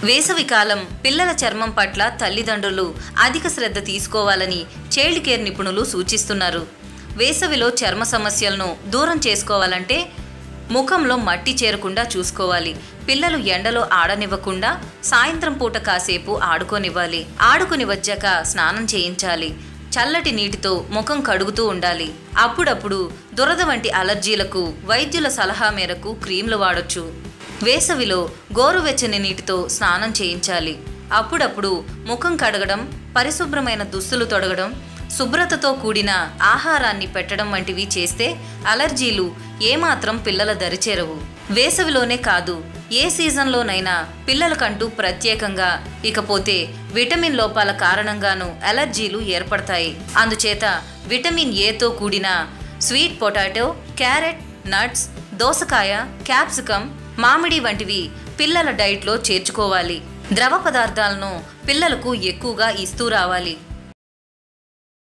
వేసవి కాలం పిల్లల చర్మం పట్ల తల్లిదండ్రులు అధిక శ్రద్ధ తీసుకోవాలని చైల్డ్ కేర్ నిపుణులు సూచిస్తున్నారు వేసవిలో చర్మ సమస్యలను దూరం చేసుకోవాలంటే ముఖంలో మట్టి చేరకుండా చూసుకోవాలి పిల్లలు ఎండలో ఆడనివ్వకుండా సాయంత్రం పూట కాసేపు ఆడుకోనివ్వాలి ఆడుకుని వచ్చాక స్నానం చేయించాలి చల్లటి నీటితో ముఖం కడుగుతూ ఉండాలి అప్పుడప్పుడు దురద వంటి అలర్జీలకు వైద్యుల సలహా మేరకు క్రీంలు వాడొచ్చు వేసవిలో గోరువెచ్చని నీటితో స్నానం చేయించాలి అప్పుడప్పుడు ముఖం కడగడం పరిశుభ్రమైన దుస్తులు తొడగడం శుభ్రతతో కూడిన ఆహారాన్ని పెట్టడం వంటివి చేస్తే అలర్జీలు ఏమాత్రం పిల్లల దరిచేరవు వేసవిలోనే కాదు ఏ సీజన్లోనైనా పిల్లలకంటూ ప్రత్యేకంగా ఇకపోతే విటమిన్ లోపాల కారణంగానూ అలర్జీలు ఏర్పడతాయి అందుచేత విటమిన్ ఏతో కూడిన స్వీట్ పొటాటో క్యారెట్ నట్స్ దోసకాయ క్యాప్సికం మామిడి వంటివి పిల్లల డైట్లో చేర్చుకోవాలి ద్రవ పదార్థాలను పిల్లలకు ఎక్కువగా ఇస్తూ రావాలి